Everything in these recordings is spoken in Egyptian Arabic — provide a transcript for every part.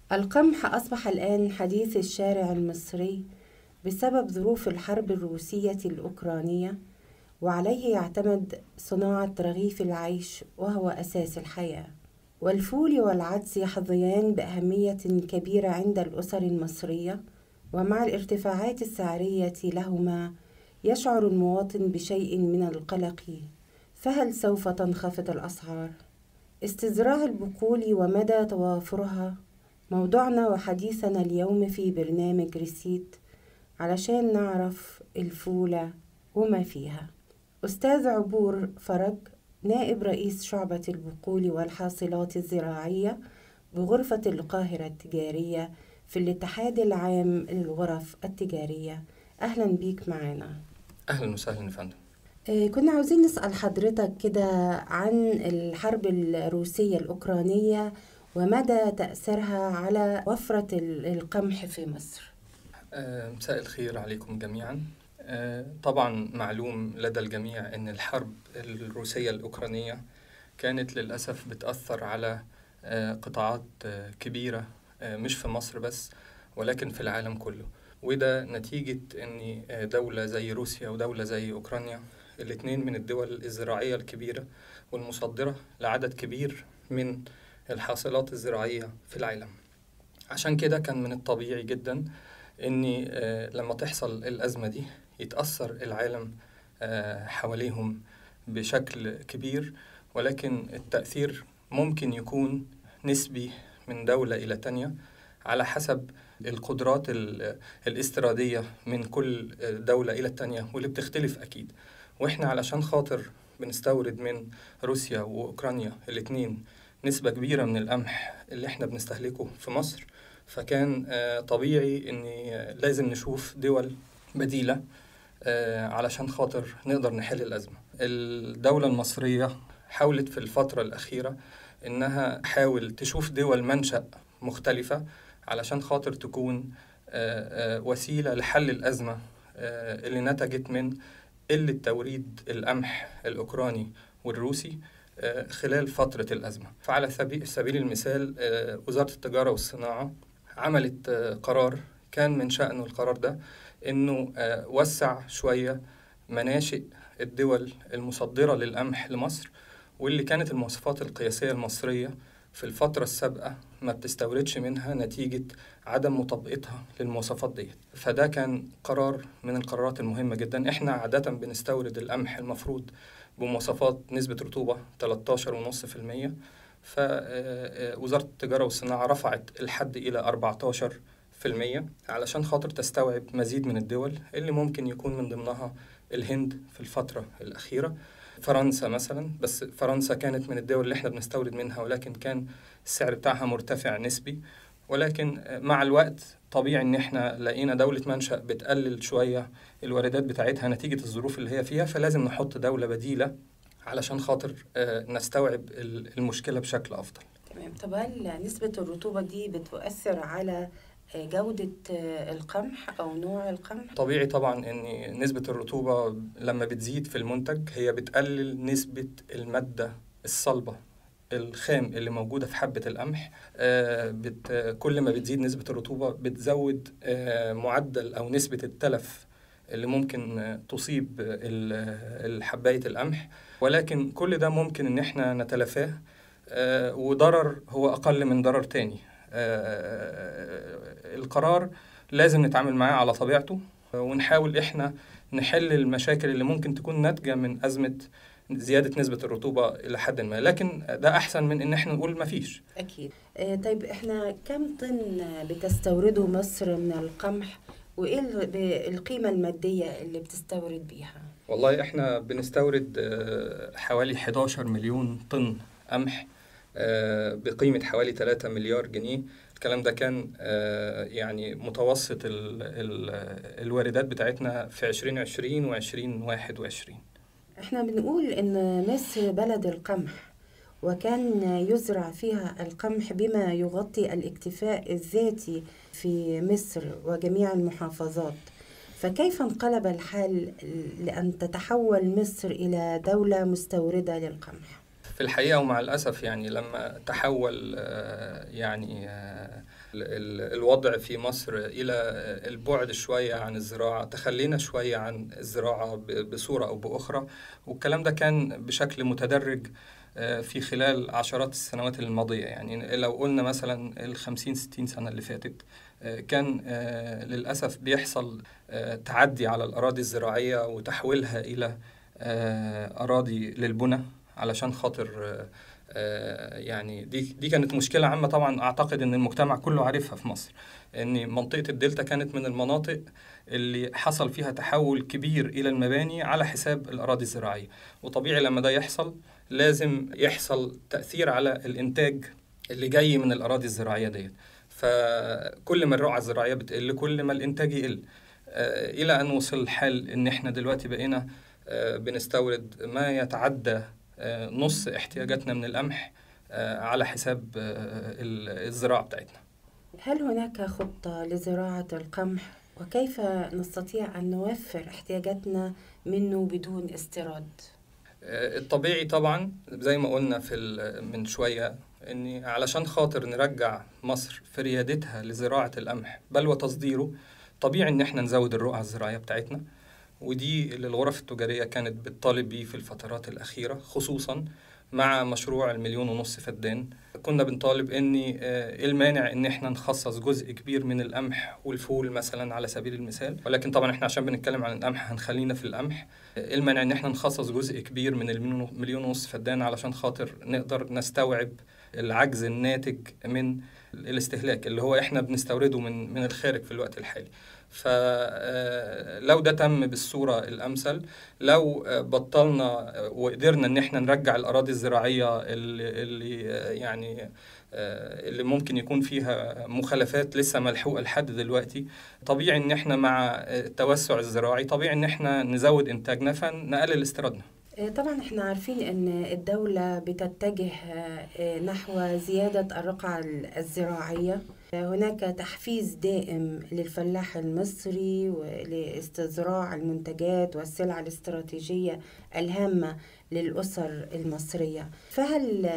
القمح أصبح الآن حديث الشارع المصري بسبب ظروف الحرب الروسية الأوكرانية وعليه يعتمد صناعة رغيف العيش وهو أساس الحياة والفول والعدس يحظيان بأهمية كبيرة عند الأسر المصرية ومع الارتفاعات السعرية لهما يشعر المواطن بشيء من القلق فهل سوف تنخفض الأسعار؟ استزراع البقول ومدى توافرها موضوعنا وحديثنا اليوم في برنامج ريسيت علشان نعرف الفولة وما فيها أستاذ عبور فرج نائب رئيس شعبة البقول والحاصلات الزراعية بغرفة القاهرة التجارية في الاتحاد العام للغرف التجارية أهلا بيك معنا أهلا وسهلا يا فندم آه، كنا عاوزين نسأل حضرتك كده عن الحرب الروسية الأوكرانية ومدى تأثيرها على وفرة القمح في مصر آه، مساء الخير عليكم جميعا آه، طبعا معلوم لدى الجميع أن الحرب الروسية الأوكرانية كانت للأسف بتأثر على قطاعات كبيرة مش في مصر بس ولكن في العالم كله وده نتيجة أن دولة زي روسيا ودولة زي أوكرانيا الاثنين من الدول الزراعية الكبيرة والمصدرة لعدد كبير من الحاصلات الزراعية في العالم عشان كده كان من الطبيعي جدا ان آه، لما تحصل الأزمة دي يتأثر العالم آه، حواليهم بشكل كبير ولكن التأثير ممكن يكون نسبي من دولة إلى تانية على حسب القدرات الاستيرادية من كل دولة إلى التانية واللي بتختلف أكيد وإحنا علشان خاطر بنستورد من روسيا وأوكرانيا الاتنين نسبة كبيرة من القمح اللي إحنا بنستهلكه في مصر فكان آه، طبيعي إن لازم نشوف دول بديلة آه، علشان خاطر نقدر نحل الأزمة الدولة المصرية حاولت في الفترة الأخيرة إنها حاول تشوف دول منشأ مختلفة علشان خاطر تكون آه، وسيلة لحل الأزمة اللي نتجت من قلة توريد القمح الأوكراني والروسي آه، خلال فترة الأزمة فعلى سبيل المثال آه، وزارة التجارة والصناعة عملت آه، قرار كان من شأنه القرار ده إنه وسع شوية مناشئ الدول المصدرة للقمح لمصر واللي كانت المواصفات القياسية المصرية في الفترة السابقة ما بتستوردش منها نتيجة عدم مطابقتها للمواصفات دي فده كان قرار من القرارات المهمة جدا احنا عادة بنستورد القمح المفروض بمواصفات نسبة رطوبة 13.5% فوزارة التجارة والصناعة رفعت الحد إلى 14% علشان خاطر تستوعب مزيد من الدول اللي ممكن يكون من ضمنها الهند في الفترة الأخيرة فرنسا مثلا بس فرنسا كانت من الدول اللي احنا بنستورد منها ولكن كان السعر بتاعها مرتفع نسبي ولكن مع الوقت طبيعي ان احنا لقينا دولة منشأ بتقلل شوية الواردات بتاعتها نتيجة الظروف اللي هي فيها فلازم نحط دولة بديلة علشان خاطر آه، نستوعب المشكلة بشكل أفضل تمام طب هل نسبة الرطوبة دي بتؤثر على آه، جودة آه، القمح أو نوع القمح؟ طبيعي طبعا إن نسبة الرطوبة لما بتزيد في المنتج هي بتقلل نسبة المادة الصلبة الخام اللي موجودة في حبة القمح بت كل ما بتزيد نسبة الرطوبة بتزود معدل أو نسبة التلف اللي ممكن تصيب الحباية القمح ولكن كل ده ممكن إن احنا نتلافاه وضرر هو أقل من ضرر تاني القرار لازم نتعامل معاه على طبيعته ونحاول احنا نحل المشاكل اللي ممكن تكون ناتجة من أزمة زيادة نسبة الرطوبة إلى حد ما لكن ده أحسن من إن احنا نقول ما فيش أكيد آه طيب احنا كم طن بتستورده مصر من القمح وإيه القيمة المادية اللي بتستورد بيها؟ والله احنا بنستورد آه، حوالي 11 مليون طن قمح آه، بقيمة حوالي 3 مليار جنيه الكلام ده كان آه، يعني متوسط ال ال الواردات بتاعتنا في 2020 و 2021 احنا بنقول ان مصر بلد القمح وكان يزرع فيها القمح بما يغطي الاكتفاء الذاتي في مصر وجميع المحافظات فكيف انقلب الحال لأن تتحول مصر إلى دولة مستوردة للقمح؟ في الحقيقة ومع الأسف يعني لما تحول آه، يعني آه، الوضع في مصر إلى البعد شوية عن الزراعة تخلينا شوية عن الزراعة بصورة أو بأخرى والكلام ده كان بشكل متدرج في خلال عشرات السنوات الماضية يعني لو قلنا مثلا الخمسين ستين سنة اللي فاتت كان للأسف بيحصل تعدي على الأراضي الزراعية وتحويلها إلى أراضي للبنى علشان خاطر يعني دي دي كانت مشكلة عامة طبعا أعتقد إن المجتمع كله عارفها في مصر إن منطقة الدلتا كانت من المناطق اللي حصل فيها تحول كبير إلى المباني على حساب الأراضي الزراعية وطبيعي لما ده يحصل لازم يحصل تأثير على الإنتاج اللي جاي من الأراضي الزراعية ديت فكل ما الرقعة الزراعية بتقل كل ما الإنتاج يقل إلى أن وصل الحال إن إحنا دلوقتي بقينا بنستورد ما يتعدى نص احتياجاتنا من القمح على حساب الزراعة بتاعتنا هل هناك خطة لزراعة القمح وكيف نستطيع أن نوفر احتياجاتنا منه بدون استيراد؟ الطبيعي طبعا زي ما قلنا في من شوية ان علشان خاطر نرجع مصر في ريادتها لزراعة القمح بل وتصديره طبيعي ان احنا نزود الرقعة الزراعية بتاعتنا ودي اللي الغرف التجارية كانت بتطالب بيه في الفترات الأخيرة خصوصا مع مشروع المليون ونص فدان كنا بنطالب ان ايه المانع ان احنا نخصص جزء كبير من القمح والفول مثلا على سبيل المثال ولكن طبعا احنا عشان بنتكلم عن القمح هنخلينا في القمح ايه المانع ان احنا نخصص جزء كبير من المليون ونص فدان علشان خاطر نقدر نستوعب العجز الناتج من الاستهلاك اللي هو احنا بنستورده من من الخارج في الوقت الحالي فلو ده تم بالصورة الأمثل لو بطلنا وقدرنا إن احنا نرجع الأراضي الزراعية اللي, اللي يعني اللي ممكن يكون فيها مخالفات لسه ملحوقة لحد دلوقتي طبيعي إن احنا مع التوسع الزراعي طبيعي إن احنا نزود إنتاجنا فنقلل استيرادنا طبعا احنا عارفين ان الدولة بتتجه نحو زيادة الرقعة الزراعية هناك تحفيز دائم للفلاح المصري لاستزراع المنتجات والسلع الاستراتيجية الهامة للأسر المصرية فهل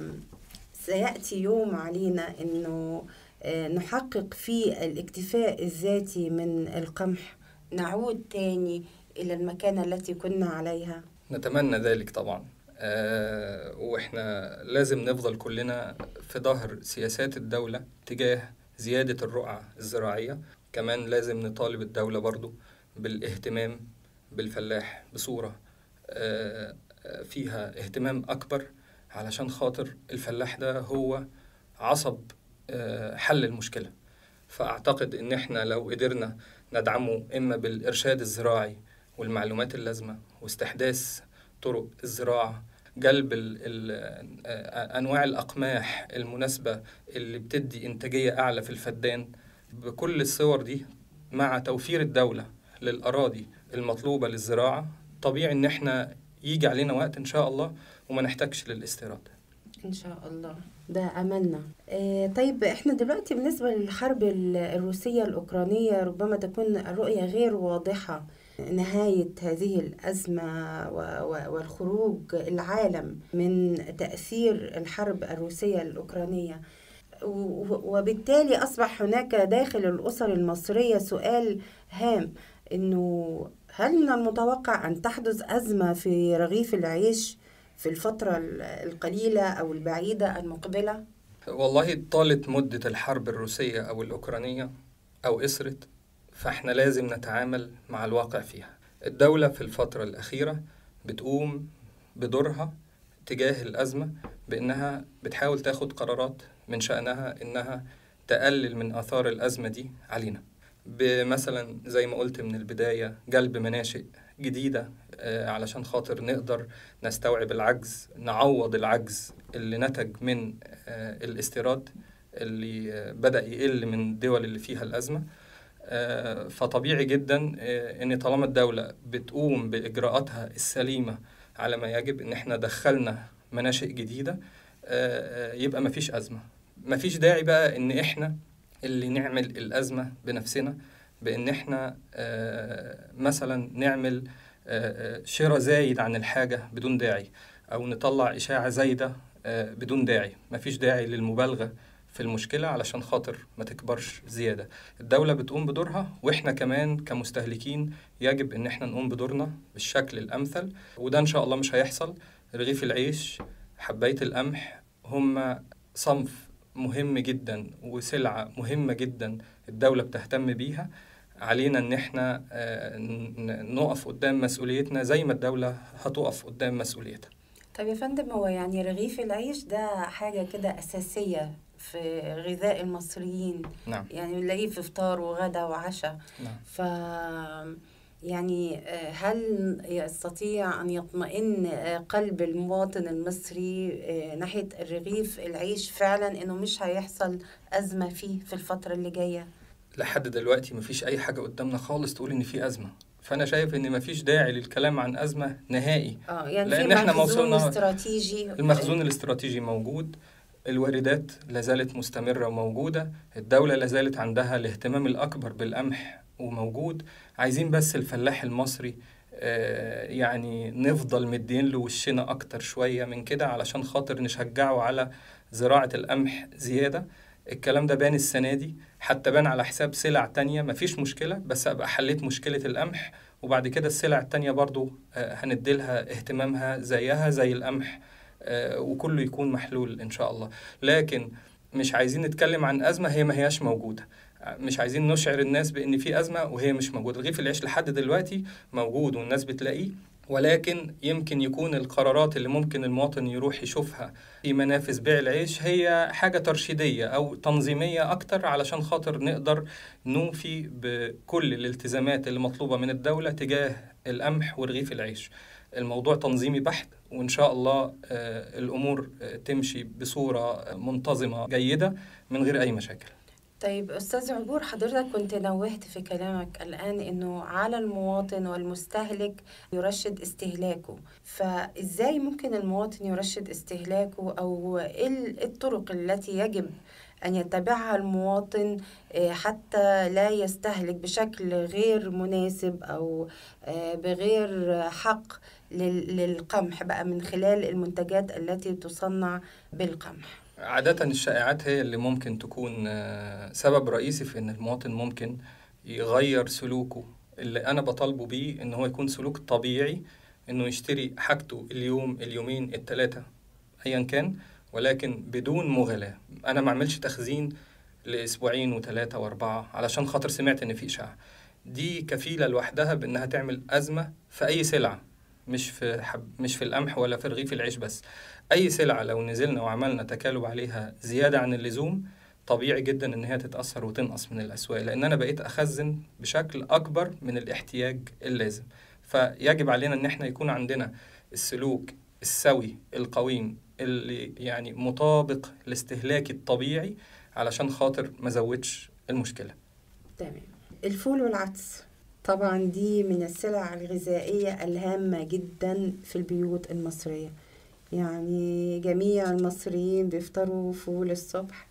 سيأتي يوم علينا أنه نحقق فيه الاكتفاء الذاتي من القمح نعود تاني إلى المكانة التي كنا عليها؟ نتمنى ذلك طبعا آه واحنا لازم نفضل كلنا في ظهر سياسات الدولة تجاه زيادة الرقعة الزراعية كمان لازم نطالب الدولة برضو بالاهتمام بالفلاح بصورة آه فيها اهتمام أكبر علشان خاطر الفلاح ده هو عصب آه حل المشكلة فأعتقد إن إحنا لو قدرنا ندعمه إما بالإرشاد الزراعي والمعلومات اللازمة واستحداث طرق الزراعة جلب ال ال أنواع الأقماح المناسبة اللي بتدي إنتاجية أعلى في الفدان بكل الصور دي مع توفير الدولة للأراضي المطلوبة للزراعة طبيعي إن إحنا يجي علينا وقت إن شاء الله وما نحتاجش للاستيراد إن شاء الله ده أملنا آه طيب إحنا دلوقتي بالنسبة للحرب الروسية الأوكرانية ربما تكون الرؤية غير واضحة نهاية هذه الأزمة والخروج العالم من تأثير الحرب الروسية الأوكرانية وبالتالي أصبح هناك داخل الأسر المصرية سؤال هام إنه هل من المتوقع أن تحدث أزمة في رغيف العيش في الفترة القليلة أو البعيدة المقبلة؟ والله طالت مدة الحرب الروسية أو الأوكرانية أو قصرت فاحنا لازم نتعامل مع الواقع فيها الدولة في الفترة الأخيرة بتقوم بدورها تجاه الأزمة بأنها بتحاول تاخد قرارات من شأنها إنها تقلل من آثار الأزمة دي علينا بمثلا زي ما قلت من البداية جلب مناشئ جديدة علشان خاطر نقدر نستوعب العجز نعوض العجز اللي نتج من الاستيراد اللي بدأ يقل من الدول اللي فيها الأزمة فطبيعي جدا ان طالما الدوله بتقوم باجراءاتها السليمه على ما يجب ان احنا دخلنا مناشئ جديده يبقى مفيش ازمه مفيش داعي بقى ان احنا اللي نعمل الازمه بنفسنا بان احنا مثلا نعمل شراء زايد عن الحاجه بدون داعي او نطلع اشاعه زايده بدون داعي مفيش داعي للمبالغه في المشكلة علشان خاطر ما تكبرش زيادة الدولة بتقوم بدورها وإحنا كمان كمستهلكين يجب إن إحنا نقوم بدورنا بالشكل الأمثل وده إن شاء الله مش هيحصل رغيف العيش حباية القمح هم صنف مهم جدا وسلعة مهمة جدا الدولة بتهتم بيها علينا ان احنا نقف قدام مسؤوليتنا زي ما الدولة هتقف قدام مسؤوليتها طيب يا فندم هو يعني رغيف العيش ده حاجة كده أساسية في غذاء المصريين نعم يعني بنلاقيه في فطار وغدا وعشاء نعم ف يعني هل يستطيع أن يطمئن قلب المواطن المصري ناحية الرغيف العيش فعلا إنه مش هيحصل أزمة فيه في الفترة اللي جاية؟ لحد دلوقتي مفيش أي حاجة قدامنا خالص تقول إن في أزمة فأنا شايف إن مفيش داعي للكلام عن أزمة نهائي اه يعني لأن في إحنا مخزون موصلنا- استراتيجي المخزون الاستراتيجي موجود الواردات لازالت مستمرة وموجودة الدولة لازالت عندها الاهتمام الأكبر بالقمح وموجود عايزين بس الفلاح المصري آه، يعني نفضل مدين له وشنا أكتر شوية من كده علشان خاطر نشجعه على زراعة القمح زيادة الكلام ده بان السنة دي حتى بان على حساب سلع تانية مفيش مشكلة بس أبقى حليت مشكلة القمح وبعد كده السلع التانية برضو آه، هنديلها اهتمامها زيها زي القمح آه، وكله يكون محلول إن شاء الله لكن مش عايزين نتكلم عن أزمة هي ما هياش موجودة مش عايزين نشعر الناس بأن في أزمة وهي مش موجودة رغيف العيش لحد دلوقتي موجود والناس بتلاقيه ولكن يمكن يكون القرارات اللي ممكن المواطن يروح يشوفها في منافذ بيع العيش هي حاجة ترشيدية أو تنظيمية أكتر علشان خاطر نقدر نوفي بكل الالتزامات اللي مطلوبة من الدولة تجاه القمح ورغيف العيش الموضوع تنظيمي بحت وإن شاء الله آه، الأمور آه، تمشي بصورة منتظمة جيدة من غير أي مشاكل طيب أستاذ عبور حضرتك كنت نوهت في كلامك الآن إنه على المواطن والمستهلك يرشد استهلاكه فإزاي ممكن المواطن يرشد استهلاكه أو إيه ال- الطرق التي يجب أن يتبعها المواطن آه، حتى لا يستهلك بشكل غير مناسب أو آه، بغير حق لل- للقمح بقى من خلال المنتجات التي تصنع بالقمح عادة الشائعات هي اللي ممكن تكون آه، سبب رئيسي في إن المواطن ممكن يغير سلوكه اللي أنا بطالبه بيه إن هو يكون سلوك طبيعي إنه يشتري حاجته اليوم اليومين التلاتة أيا كان ولكن بدون مغالاة أنا ما أعملش تخزين لأسبوعين وثلاثة وأربعة علشان خاطر سمعت إن في إشاعة دي كفيلة لوحدها بإنها تعمل أزمة في أي سلعة مش في حب مش في القمح ولا في رغيف العيش بس أي سلعة لو نزلنا وعملنا تكالب عليها زيادة عن اللزوم طبيعي جدا إن هي تتأثر وتنقص من الأسواق لأن أنا بقيت أخزن بشكل أكبر من الاحتياج اللازم فيجب علينا إن إحنا يكون عندنا السلوك السوي القويم اللي يعني مطابق لاستهلاكي الطبيعي علشان خاطر ما زودش المشكلة تمام الفول والعدس طبعا دي من السلع الغذائية الهامة جدا في البيوت المصرية يعني جميع المصريين بيفطروا فول الصبح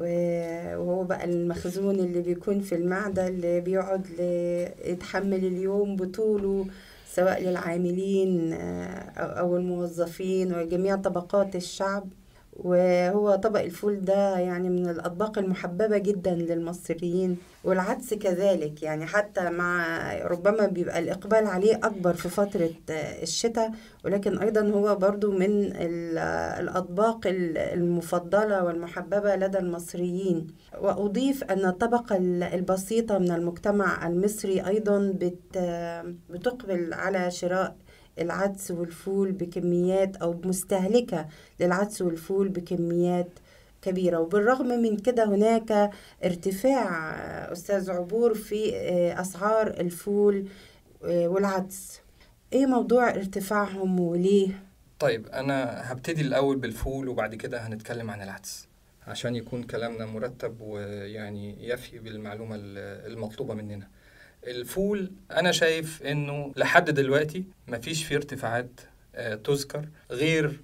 و- وهو بقى المخزون اللي بيكون في المعدة اللي بيقعد ل- يتحمل اليوم بطوله سواء للعاملين آه، أو أو الموظفين وجميع طبقات الشعب وهو طبق الفول ده يعني من الأطباق المحببة جدا للمصريين والعدس كذلك يعني حتى مع ربما بيبقى الإقبال عليه أكبر في فترة آه، الشتاء ولكن أيضا هو برضو من ال- الأطباق ال- المفضلة والمحببة لدى المصريين وأضيف أن الطبقة ال- البسيطة من المجتمع المصري أيضا بت بتقبل على شراء العدس والفول بكميات أو مستهلكة للعدس والفول بكميات كبيرة وبالرغم من كده هناك ارتفاع آه، أستاذ عبور في آه، أسعار الفول آه، والعدس إيه موضوع ارتفاعهم وليه؟ طيب أنا هبتدي الأول بالفول وبعد كده هنتكلم عن العدس عشان يكون كلامنا مرتب ويعني يفي بالمعلومة ال- المطلوبة مننا الفول أنا شايف إنه لحد دلوقتي مفيش فيه ارتفاعات آه، تذكر غير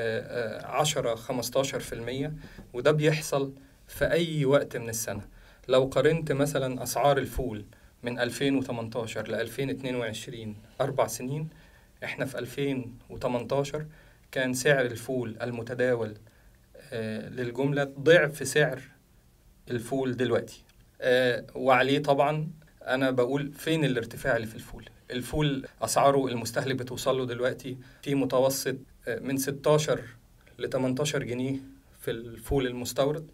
عشرة خمستاشر في المية وده بيحصل في أي وقت من السنة لو قارنت مثلا أسعار الفول من 2018 ل 2022 أربع سنين إحنا في 2018 كان سعر الفول المتداول آه، للجملة ضعف سعر الفول دلوقتي آه، وعليه طبعا أنا بقول فين الارتفاع اللي في الفول الفول أسعاره المستهلك بتوصل له دلوقتي في متوسط آه، من 16 ل 18 جنيه في الفول المستورد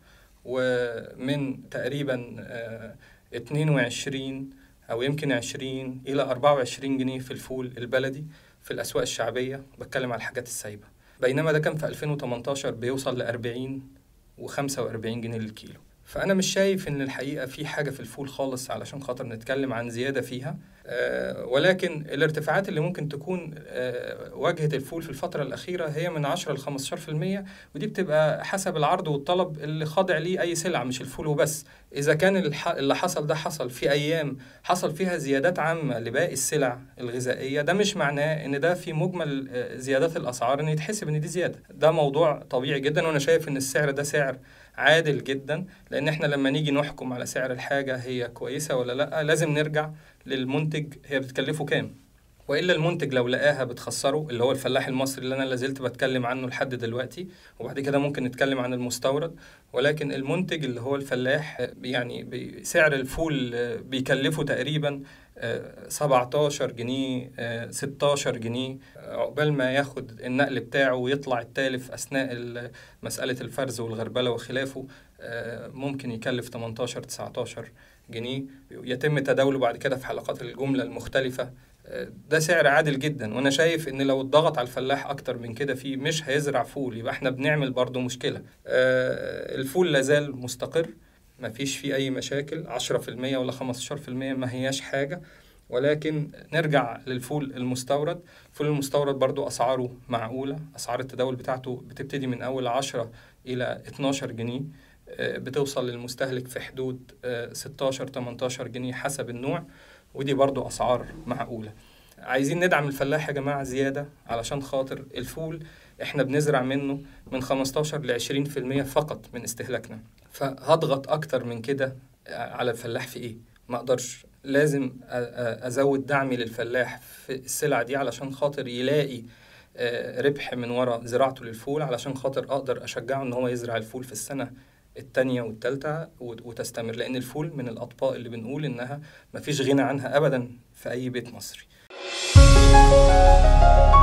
ومن تقريبا آه، 22 أو يمكن 20 إلى 24 جنيه في الفول البلدي في الأسواق الشعبية بتكلم على الحاجات السايبة بينما ده كان في 2018 بيوصل ل 40 و45 جنيه للكيلو فأنا مش شايف إن الحقيقة في حاجة في الفول خالص علشان خاطر نتكلم عن زيادة فيها آه ولكن الارتفاعات اللي ممكن تكون آه واجهت الفول في الفترة الأخيرة هي من 10 ل 15% ودي بتبقى حسب العرض والطلب اللي خاضع ليه أي سلعة مش الفول وبس إذا كان الح- اللي حصل ده حصل في أيام حصل فيها زيادات عامة لباقي السلع الغذائية ده مش معناه إن ده في مجمل آه، زيادات الأسعار إن يتحسب إن دي زيادة ده موضوع طبيعي جدا وأنا شايف إن السعر ده سعر عادل جدا لأن إحنا لما نيجي نحكم على سعر الحاجة هي كويسة ولا لأ لازم نرجع للمنتج هي بتكلفه كام والا المنتج لو لقاها بتخسره اللي هو الفلاح المصري اللي انا لازلت بتكلم عنه لحد دلوقتي وبعد كده ممكن نتكلم عن المستورد ولكن المنتج اللي هو الفلاح آه، يعني بي- سعر الفول آه، بيكلفه تقريبا آه، 17 جنيه آه، 16 جنيه آه، عقبال ما ياخد النقل بتاعه ويطلع التالف اثناء ال- مساله الفرز والغربله وخلافه آه، ممكن يكلف 18 19 جنيه يتم تداوله بعد كده في حلقات الجمله المختلفه ده سعر عادل جدا وانا شايف ان لو اتضغط على الفلاح اكتر من كده فيه مش هيزرع فول يبقى احنا بنعمل برضه مشكله آه، الفول لازال مستقر ما فيش فيه اي مشاكل 10% ولا 15% ما هياش حاجه ولكن نرجع للفول المستورد الفول المستورد برضو أسعاره معقولة أسعار التداول بتاعته بتبتدي من أول 10 إلى 12 جنيه آه، بتوصل للمستهلك في حدود آه، 16 18 جنيه حسب النوع ودي برضو أسعار معقولة عايزين ندعم الفلاح يا جماعة زيادة علشان خاطر الفول احنا بنزرع منه من 15 ل 20% فقط من استهلاكنا فهضغط اكتر من كده على الفلاح في ايه ما اقدرش لازم أ- أ- ازود دعمي للفلاح في السلعة دي علشان خاطر يلاقي آه، ربح من وراء زراعته للفول علشان خاطر اقدر اشجعه ان هو يزرع الفول في السنة التانية والتالتة وت- وتستمر لأن الفول من الأطباق اللي بنقول إنها مفيش غنى عنها أبدا في أي بيت مصري